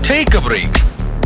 Take a break.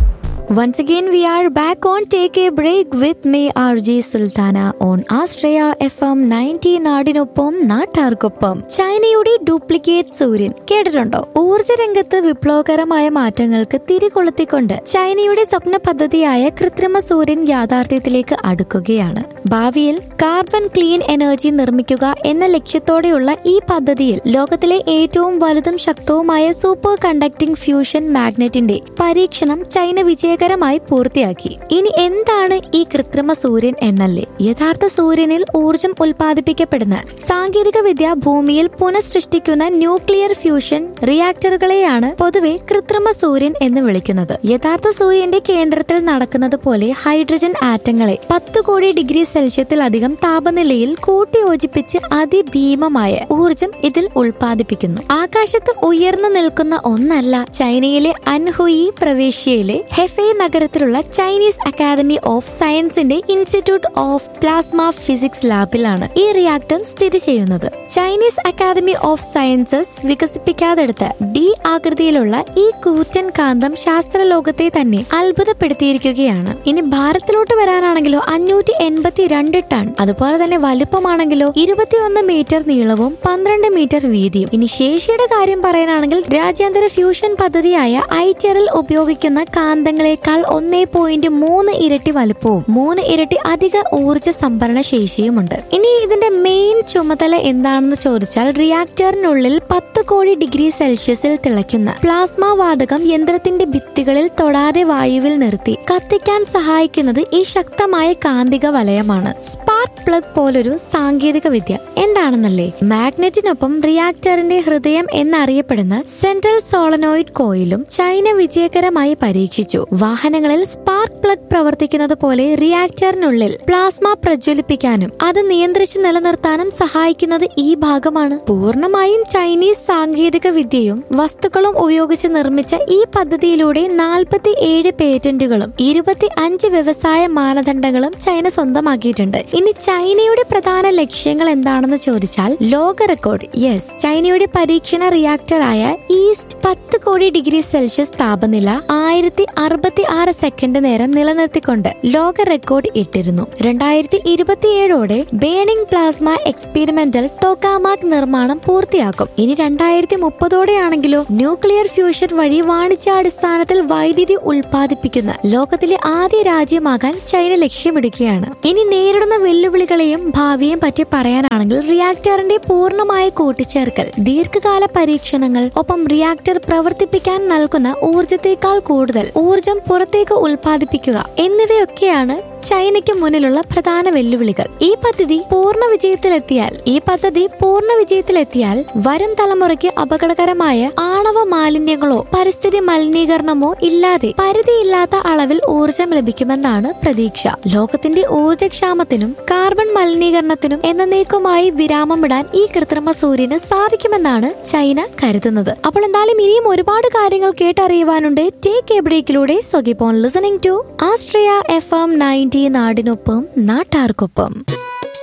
Once again, we are back on Take a Break with me, RG Sultana, on Astraya FM 90 നാടിനൊപ്പം നാട്ടാർക്കൊപ്പം ചൈനയുടെ duplicate സൂര്യൻ കേട്ടിട്ടുണ്ടോ ഊർജ രംഗത്ത് വിപ്ലവകരമായ മാറ്റങ്ങൾക്ക് തിരികൊളുത്തിക്കൊണ്ട് ചൈനയുടെ സ്വപ്ന പദ്ധതിയായ കൃത്രിമ സൂര്യൻ യാഥാർത്ഥ്യത്തിലേക്ക് അടുക്കുകയാണ് ഭാവിയിൽ കാർബൺ ക്ലീൻ എനർജി നിർമ്മിക്കുക എന്ന ലക്ഷ്യത്തോടെയുള്ള ഈ പദ്ധതിയിൽ ലോകത്തിലെ ഏറ്റവും വലുതും ശക്തവുമായ സൂപ്പർ കണ്ടക്ടിംഗ് ഫ്യൂഷൻ മാഗ്നറ്റിന്റെ പരീക്ഷണം ചൈന വിജയകരമായി പൂർത്തിയാക്കി ഇനി എന്താണ് ഈ കൃത്രിമ സൂര്യൻ എന്നല്ലേ യഥാർത്ഥ സൂര്യനിൽ ഊർജം ഉൽപ്പാദിപ്പിക്കപ്പെടുന്ന സാങ്കേതിക വിദ്യ ഭൂമിയിൽ പുനഃസൃഷ്ടിക്കുന്ന ന്യൂക്ലിയർ ഫ്യൂഷൻ റിയാക്ടറുകളെയാണ് പൊതുവെ കൃത്രിമ സൂര്യൻ എന്ന് വിളിക്കുന്നത് യഥാർത്ഥ സൂര്യന്റെ കേന്ദ്രത്തിൽ നടക്കുന്നത് പോലെ ഹൈഡ്രജൻ ആറ്റങ്ങളെ പത്ത് കോടി ഡിഗ്രി സെൽഷ്യത്തിലധികം താപനിലയിൽ കൂട്ടിയോജിപ്പിച്ച് അതിഭീമമായ ഊർജം ഇതിൽ ഉൽപ്പാദിപ്പിക്കുന്നു ആകാശത്ത് ഉയർന്നു നിൽക്കുന്ന ഒന്നല്ല ചൈനയിലെ അൻഹുയി പ്രവേശ്യയിലെ ഹെഫെ നഗരത്തിലുള്ള ചൈനീസ് അക്കാദമി ഓഫ് സയൻസിന്റെ ഇൻസ്റ്റിറ്റ്യൂട്ട് ഓഫ് പ്ലാസ്മ ഫിസിക്സ് ലാബിലാണ് ഈ റിയാക്ടർ സ്ഥിതി ചെയ്യുന്നത് ചൈനീസ് അക്കാദമി ഓഫ് സയൻസസ് വികസിപ്പിക്കാതെടുത്ത ഡി ആകൃതിയിലുള്ള ഈ കൂറ്റൻ കാന്തം ശാസ്ത്രലോകത്തെ തന്നെ അത്ഭുതപ്പെടുത്തിയിരിക്കുകയാണ് ഇനി ഭാരത്തിലോട്ട് വരാനാണെങ്കിലോ അഞ്ഞൂറ്റി എൺപത്തി രണ്ട് ടൺ അതുപോലെ തന്നെ വലുപ്പമാണെങ്കിലോ ഇരുപത്തിയൊന്ന് മീറ്റർ നീളവും പന്ത്രണ്ട് മീറ്റർ വീതിയും ഇനി ശേഷിയുടെ കാര്യം പറയാനാണെങ്കിൽ രാജ്യാന്തര ഫ്യൂഷൻ പദ്ധതിയായ ഐറ്റിയറിൽ ഉപയോഗിക്കുന്ന കാന്തങ്ങളെക്കാൾ ഒന്നേ പോയിന്റ് മൂന്ന് ഇരട്ടി വലുപ്പവും മൂന്ന് ഇരട്ടി അധിക ഊർജ സംഭരണ ശേഷിയുമുണ്ട് ഇനി ഇതിന്റെ മെയിൻ ചുമതല എന്താണെന്ന് ചോദിച്ചാൽ റിയാക്ടറിനുള്ളിൽ പത്ത് കോടി ഡിഗ്രി സെൽഷ്യസിൽ തിളയ്ക്കുന്ന പ്ലാസ്മ വാതകം യന്ത്രത്തിന്റെ ഭിത്തികളിൽ തൊടാതെ വായുവിൽ നിർത്തി കത്തിക്കാൻ സഹായിക്കുന്നത് ഈ ശക്തമായ കാന്തിക വലയമാണ് സ്പാർക്ക് പ്ലഗ് പോലൊരു സാങ്കേതിക വിദ്യ എന്താണെന്നല്ലേ മാഗ്നറ്റിനൊപ്പം റിയാക്ടറിന്റെ ഹൃദയം എന്നറിയപ്പെടുന്ന സെൻട്രൽ സോളനോയിഡ് കോയിലും ചൈന വിജയകരമായി പരീക്ഷിച്ചു വാഹനങ്ങളിൽ സ്പാർക്ക് പ്ലഗ് പ്രവർത്തിക്കുന്നത് പോലെ റിയാക്ടറിനുള്ളിൽ പ്ലാസ്മ പ്രജ്വലിപ്പിക്കാനും അത് നിയന്ത്രിച്ച് നിലനിർത്താനും സഹായിക്കുന്നത് ഈ ഭാഗമാണ് പൂർണ്ണമായും ചൈനീസ് സാങ്കേതിക വിദ്യയും വസ്തുക്കളും ഉപയോഗിച്ച് നിർമ്മിച്ച ഈ പദ്ധതിയിലൂടെ നാൽപ്പത്തി ഏഴ് പേറ്റന്റുകളും ഇരുപത്തി അഞ്ച് വ്യവസായ മാനദണ്ഡങ്ങളും ചൈന സ്വന്തമാക്കിയിട്ടുണ്ട് ഇനി ചൈനയുടെ പ്രധാന ലക്ഷ്യങ്ങൾ എന്താണെന്ന് ചോദിച്ചാൽ ലോക റെക്കോർഡ് യെസ് ചൈനയുടെ പരീക്ഷണ റിയാക്ടറായ ഈസ്റ്റ് പത്ത് കോടി ഡിഗ്രി സെൽഷ്യസ് താപനില ആയിരത്തി അറുപത്തി ആറ് സെക്കൻഡ് നേരം നിലനിർത്തിക്കൊണ്ട് ലോക റെക്കോർഡ് ഇട്ടിരുന്നു രണ്ടായിരത്തി ഇരുപത്തിയേഴോടെ ബേണിംഗ് പ്ലാസ്മ എക്സ്പെരിമെന്റൽ ടോക്കാമാക് നിർമ്മാണം പൂർത്തിയാക്കും ഇനി രണ്ടായിരത്തി മുപ്പതോടെയാണെങ്കിലോ ന്യൂക്ലിയർ ഫ്യൂഷൻ വഴി വാണിജ്യാടിസ്ഥാനത്തിൽ വൈദ്യുതി ഉൽപ്പാദിപ്പിക്കുന്ന ലോകത്തിലെ ആദ്യ രാജ്യമാകാൻ ചൈന ലക്ഷ്യമിടുകയാണ് ഇനി നേരിടുന്ന വെല്ലുവിളികളെയും ഭാവിയെയും പറ്റി പറയാനാണെങ്കിൽ റിയാക്ടറിന്റെ പൂർണ്ണമായ കൂട്ടിച്ചേർക്കൽ ദീർഘകാല പരീക്ഷണങ്ങൾ ഒപ്പം റിയാക്ടർ പ്രവർത്തിപ്പിക്കാൻ നൽകുന്ന ഊർജത്തേക്കാൾ കൂടുതൽ ഊർജം പുറത്തേക്ക് ഉൽപ്പാദിപ്പിക്കുക എന്നിവയൊക്കെയാണ് ചൈനയ്ക്ക് മുന്നിലുള്ള പ്രധാന വെല്ലുവിളികൾ ഈ പദ്ധതി പൂർണ്ണ വിജയത്തിലെത്തിയാൽ ഈ പദ്ധതി പൂർണ്ണ വിജയത്തിലെത്തിയാൽ വരും തലമുറയ്ക്ക് അപകടകരമായ ആണവ മാലിന്യങ്ങളോ പരിസ്ഥിതി മലിനീകരണമോ ഇല്ലാതെ പരിധിയില്ലാത്ത അളവിൽ ഊർജം ലഭിക്കുമെന്നാണ് പ്രതീക്ഷ ലോകത്തിന്റെ ഊർജക്ഷാമത്തിനും കാർബൺ മലിനീകരണത്തിനും എന്നേക്കുമായി വിരാമമിടാൻ ഈ കൃത്രിമ സൂര്യന് സാധിക്കുമെന്നാണ് ചൈന കരുതുന്നത് അപ്പോൾ എന്തായാലും ഇനിയും ഒരുപാട് കാര്യങ്ങൾ കേട്ടറിയുവാനുണ്ട് ടേക്ക് എ ബ്രേക്കിലൂടെ സൊഗിപ്പോൺ listening to Astria F M ninety നാടിനൊപ്പം നാട്ടാർക്കൊപ്പം